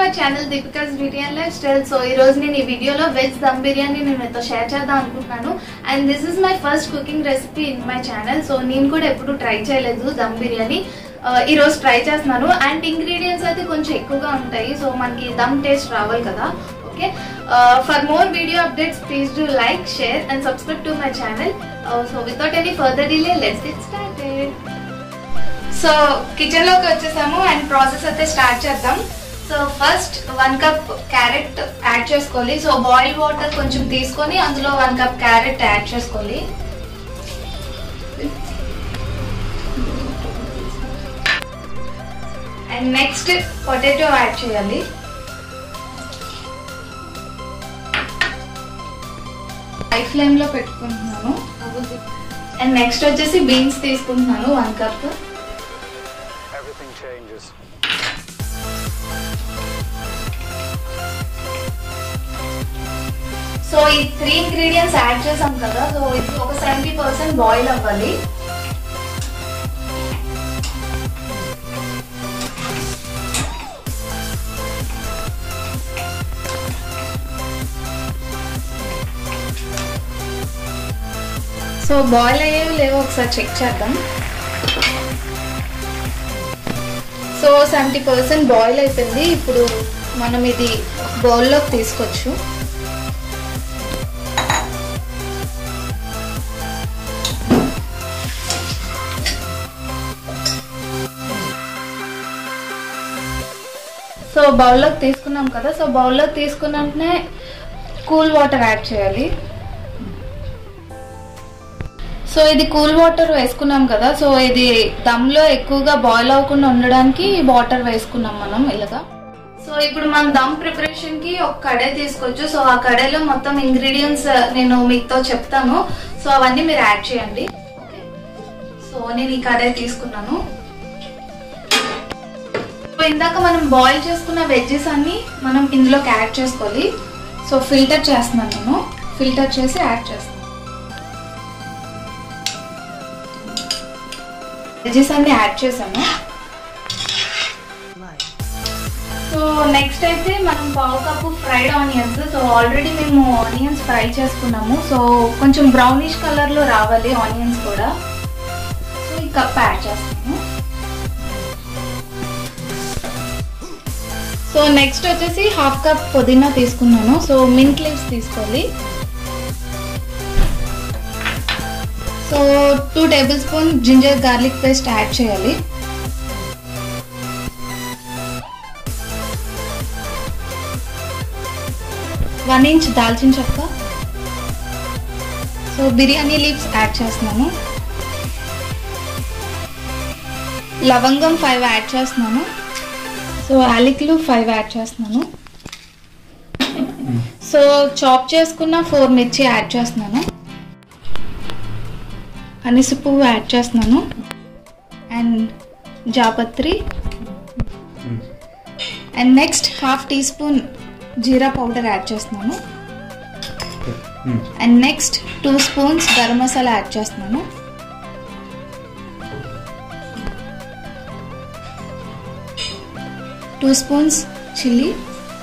Channel Deepika's biryani lifestyle so ఈ రోజు నేను ఈ వీడియోలో వెజ్ దమ్ బిర్యానీ నేను మీతో షేర్ చేద్దాం అనుకుంటున్నాను and this is my first cooking recipe in my channel so నేను కూడా ఎప్పుడు ట్రై చేయలేదు దమ్ బిర్యానీ ఆ, ఈ రోజు ట్రై చేస్తున్నాను అండ్ ఇంగ్రీడియంట్స్ అయితే కొంచెం ఎక్కువగా ఉంటాయి సో మనకి దమ్ టేస్ట్ రావాలి కదా okay for more video updates please do like share and subscribe to my channel so without any further delay let's get started so kitchen లోకి వచ్చేసాము అండ్ ప్రాసెస్ అయితే స్టార్ట్ చేద్దాం so first one cup carrot add చేసుకోవాలి so boil water కొంచెం తీసుకొని అందులో one cup carrot add చేసుకోవాలి and next potato add చేయాలి హై ఫ్లేమ్ లో పెట్టుకుంటున్నాను అండ్ నెక్స్ట్ వచ్చేసి బీన్స్ తీసుకుంటున్నాను one cup Everything changes. So ఈ త్రీ ఇంగ్రీడియంట్స్ యాడ్ చేసాం కదా సో ఇది ఒక సెవెంటీ పర్సెంట్ బాయిల్ అవ్వాలి సో బాయిల్ అయ్యేవి లేవో ఒకసారి చెక్ చేద్దాం సో సెవెంటీ పర్సెంట్ బాయిల్ అయిపోయింది ఇప్పుడు మనం ఇది బౌల్లోకి తీసుకోవచ్చు సో బౌల్లోకి తీసుకున్నాం కదా సో బౌల్లోకి తీసుకున్న వెంటనే కూల్ వాటర్ యాడ్ చేయాలి సో ఇది కూల్ వాటర్ వేసుకున్నాం కదా సో ఇది దమ్లో ఎక్కువగా బాయిల్ అవ్వకుండా ఉండడానికి వాటర్ వేసుకున్నాం మనం ఇలాగా సో ఇప్పుడు మనం దమ్ ప్రిపరేషన్ కి ఒక కడే తీసుకోవచ్చు సో ఆ కడేలో మొత్తం ఇంగ్రీడియంట్స్ నేను మీతో చెప్తాను సో అవన్నీ మీరు యాడ్ చేయండి ఓకే సో నేను ఈ కడే తీసుకున్నాను సో ఇందాక మనం బాయిల్ చేసుకున్న వెజ్జెస్ అన్ని మనం ఇందులోకి యాడ్ చేసుకోవాలి సో ఫిల్టర్ చేస్తున్నాను నేను ఫిల్టర్ చేసి యాడ్ చేస్తాను వెజ్జెస్ అన్ని యాడ్ చేసాము సో నెక్స్ట్ అయితే మనం పావు cup fried onions so already మేము ఆనియన్స్ ఫ్రై చేసుకున్నాము సో కొంచెం బ్రౌనిష్ కలర్లో రావాలి ఆనియన్స్ కూడా సో ఈ కప్ యాడ్ చేస్తాము సో నెక్స్ట్ వచ్చేసి హాఫ్ కప్ పుదీనా తీసుకున్నాను సో మింట్ లీవ్స్ తీసుకోవాలి so two tablespoon ginger garlic paste add చేయాలి వన్ ఇంచ్ దాల్చిన చెక్క సో బిర్యానీ లీవ్స్ యాడ్ చేస్తున్నాను లవంగం ఫైవ్ యాడ్ చేస్తున్నాను సో యాలకులు ఫైవ్ యాడ్ చేస్తున్నాను సో చాప్ చేసుకున్న ఫోర్ మిర్చి యాడ్ చేస్తున్నాను అనిసి పువ్వు యాడ్ చేస్తున్నాను అండ్ జాపత్రి and next half teaspoon జీరా పౌడర్ యాడ్ చేస్తున్నాను and next two spoons garam masala add చేస్తున్నాను two spoons chilli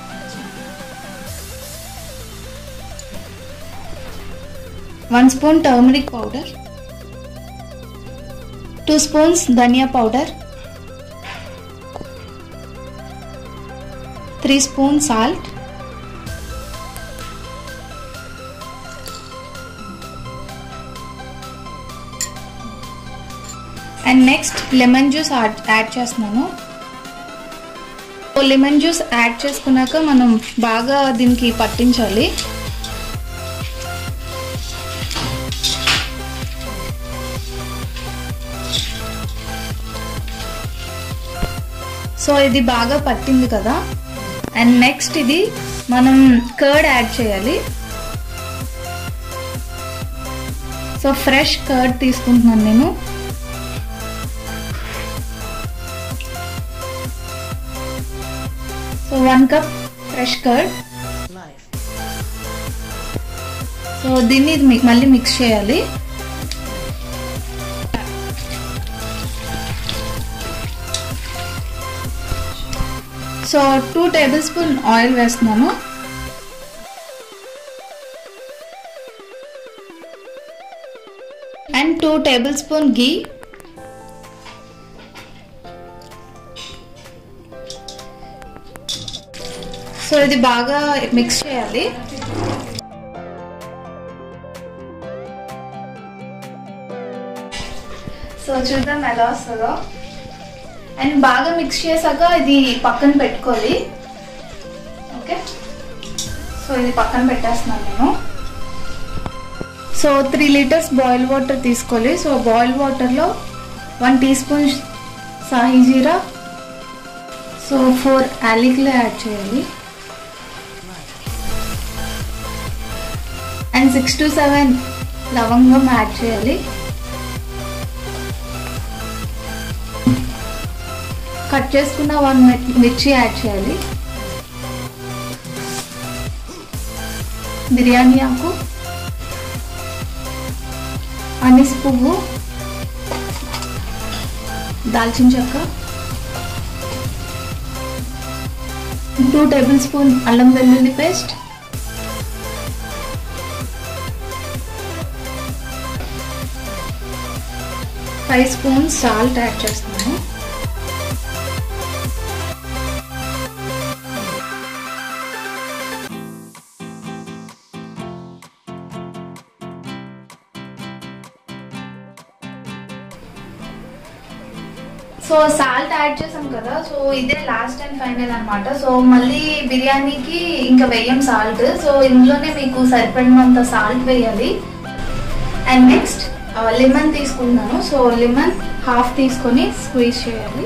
one spoon turmeric powder two spoons ధనియా powder three spoon salt and next lemon juice add చేస్తున్నాను lemon juice add చేసుకున్నాక మనం బాగా దీనికి పట్టించాలి సో ఇది బాగా పట్టింది కదా అండ్ నెక్స్ట్ ఇది మనం కర్డ్ యాడ్ చేయాలి సో ఫ్రెష్ కర్డ్ తీసుకుంటున్నాను నేను so one cup fresh curd so దీన్ని ఇది mi- మళ్ళీ మిక్స్ చేయాలి so two tablespoon oil వేస్తున్నాను and two tablespoon ghee so ఇది బాగా మిక్స్ చేయాలి సో చూద్దాం ఎలా వస్తుందో అండ్ బాగా మిక్స్ చేశాక ఇది పక్కన పెట్టుకోవాలి ఓకే సో ఇది పక్కన పెట్టేస్తున్నాను నేను so three litres boil water తీసుకోవాలి సో బాయిల్ వాటర్లో వన్ టీ స్పూన్ సాహి జీరా సో ఫోర్ యాలిక్లు యాడ్ చేయాలి అండ్ సిక్స్ టు సెవెన్ లవంగం యాడ్ చేయాలి కట్ చేసుకున్న వన్ మిర్చి యాడ్ చేయాలి బిర్యానీ ఆకు అనిస్ పువ్వు దాల్చిన చెక్క టూ టేబుల్ స్పూన్ అల్లం వెల్లుల్లి paste five spoon salt add చేస్తున్నాను సో సాల్ట్ యాడ్ చేసాం కదా సో ఇదే లాస్ట్ అండ్ ఫైనల్ అనమాట సో మళ్ళీ బిర్యానీకి ఇంకా వేయం సాల్ట్ సో ఇందులోనే మీకు సరిపడినంత సాల్ట్ వేయాలి అండ్ నెక్స్ట్ లెమన్ తీసుకుంటున్నాను సో లెమన్ హాఫ్ తీసుకొని స్క్వీజ్ చేయాలి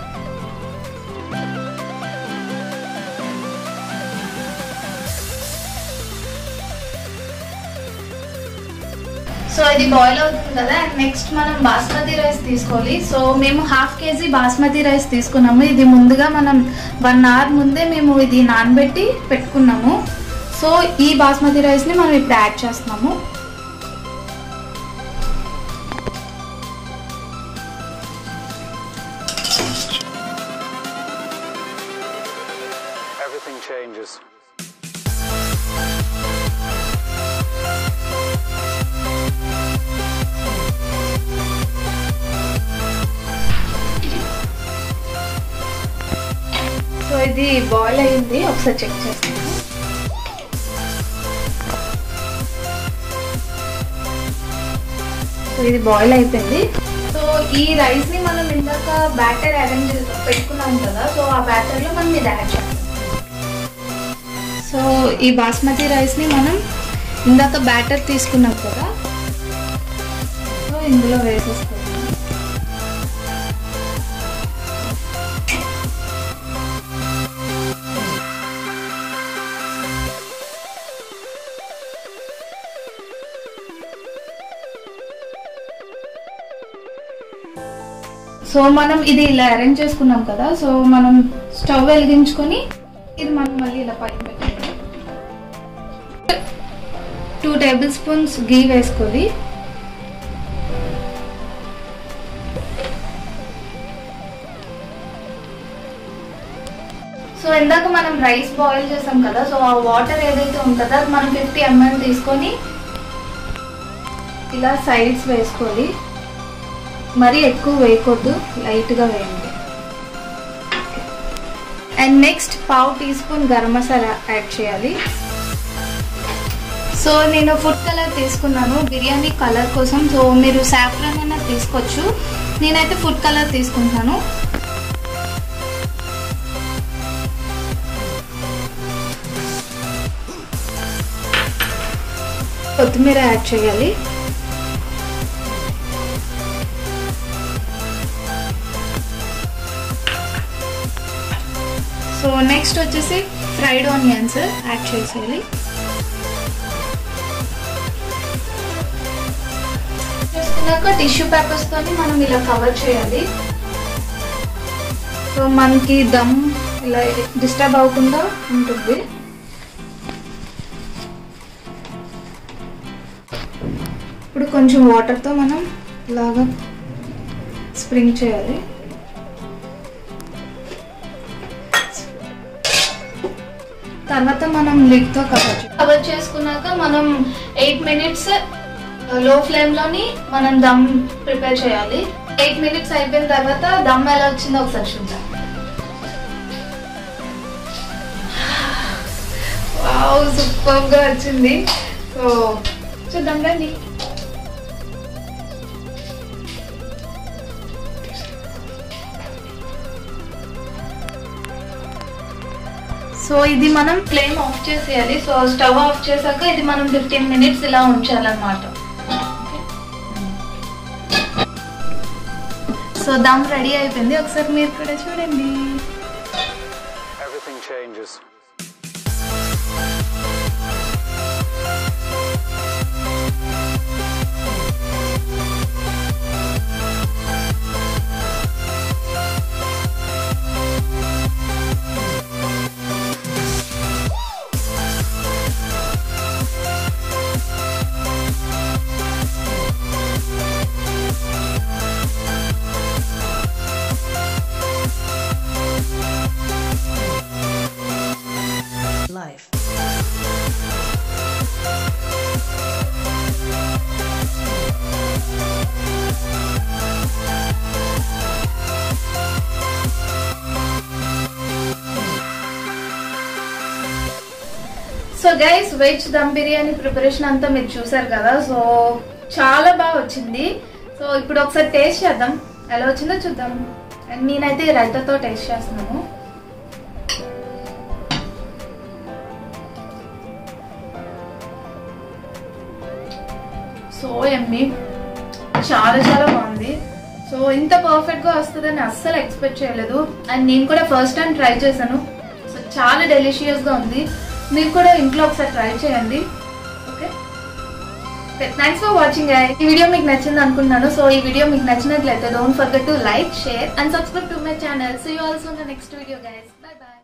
సో ఇది బాయిల్ అవుతుంది కదా అండ్ నెక్స్ట్ మనం బాస్మతి రైస్ తీసుకోవాలి సో మేము హాఫ్ కేజీ బాస్మతి రైస్ తీసుకున్నాము ఇది ముందుగా మనం వన్ అవర్ ముందే మేము ఇది నానబెట్టి పెట్టుకున్నాము సో ఈ బాస్మతి రైస్ని మనం ఇప్పుడు యాడ్ చేస్తున్నాము Everything changes. సో ఇది బాయిల్ అయింది ఒకసారి చెక్ చేస్తాను సో ఇది బాయిల్ అయిపోయింది సో ఈ రైస్ ని మనం ఇందాక బ్యాటర్ అరేంజ్ పెట్టుకున్నాం కదా సో ఆ బ్యాటర్ లో మనం ఇది యాడ్ చేస్తాం సో ఈ బాస్మతి రైస్ ని మనం ఇందాక బ్యాటర్ తీసుకున్నాం కదా సో ఇందులో వేసేస్తాం సో మనం ఇది ఇలా అరేంజ్ చేసుకున్నాం కదా సో మనం స్టవ్ వెలిగించుకొని ఇది మనం మళ్ళీ ఇలా పైన పెట్టాలి టూ టేబుల్ స్పూన్స్ గీ వేసుకోవాలి సో ఇందాక మనం రైస్ బాయిల్ చేసాం కదా సో ఆ వాటర్ ఏదైతే ఉంటుందో అది మనం ఫిఫ్టీ ఎంఎల్ తీసుకొని ఇలా సైడ్స్ వేసుకోవాలి మరీ ఎక్కువ వేయకూడదు లైట్గా వేయండి అండ్ నెక్స్ట్ పావు teaspoon garam masala add చేయాలి సో నేను ఫుడ్ కలర్ తీసుకున్నాను బిర్యానీ కలర్ కోసం సో మీరు సాఫ్రాన్ అయినా తీసుకోవచ్చు నేనైతే ఫుడ్ కలర్ తీసుకుంటాను కొత్తిమీర యాడ్ చేయాలి సో నెక్స్ట్ వచ్చేసి ఫ్రైడ్ ఆనియన్స్ యాడ్ చేసేయాలి చేసుకున్నాక టిష్యూ పేపర్స్తో మనం ఇలా కవర్ చేయాలి సో మనకి దమ్ ఇలా డిస్టర్బ్ అవ్వకుండా ఉంటుంది ఇప్పుడు కొంచెం వాటర్తో మనం ఇలాగా స్ప్రింగ్ చేయాలి తర్వాత మనం లిడ్తో కవర్ కవర్ చేసుకున్నాక మనం ఎయిట్ మినిట్స్ లో ఫ్లేమ్లోని మనం దమ్ ప్రిపేర్ చేయాలి ఎయిట్ మినిట్స్ అయిపోయిన తర్వాత దమ్ ఎలా వచ్చిందో ఒకసారి చూద్దాం వావ్ సూపర్ గా వచ్చింది సో చూద్దాం రండి సో ఇది మనం ఫ్లేమ్ ఆఫ్ చేసేయాలి సో స్టవ్ ఆఫ్ చేశాక ఇది మనం ఫిఫ్టీన్ మినిట్స్ ఇలా ఉంచాలన్నమాట సో దమ్ రెడీ అయిపోయింది ఒకసారి మీరు కూడా చూడండి Everything changes. life. So guys veg dum biryani preparation అంతా మీరు చూసారు కదా సో చాలా బాగా వచ్చింది సో ఇప్పుడు ఒకసారి టేస్ట్ చేద్దాం ఎలా వచ్చిందో చూద్దాం And నేనైతే రైతాతో టేస్ట్ చేస్తున్నాను సో ఎమ్మి చాలా చాలా బాగుంది సో ఇంత పర్ఫెక్ట్ గా వస్తుందని అస్సలు ఎక్స్పెక్ట్ చేయలేదు అండ్ నేను కూడా ఫస్ట్ టైం ట్రై చేశాను సో చాలా డెలిషియస్ గా ఉంది మీరు కూడా ఇంట్లో ఒకసారి ట్రై చేయండి ఓకే థ్యాంక్స్ ఫర్ వాచింగ్ ఈ వీడియో మీకు నచ్చింది అనుకున్నాను సో ఈ వీడియో మీకు నచ్చినట్లయితే don't forget to like share and subscribe to my channel so you also next video guys bye by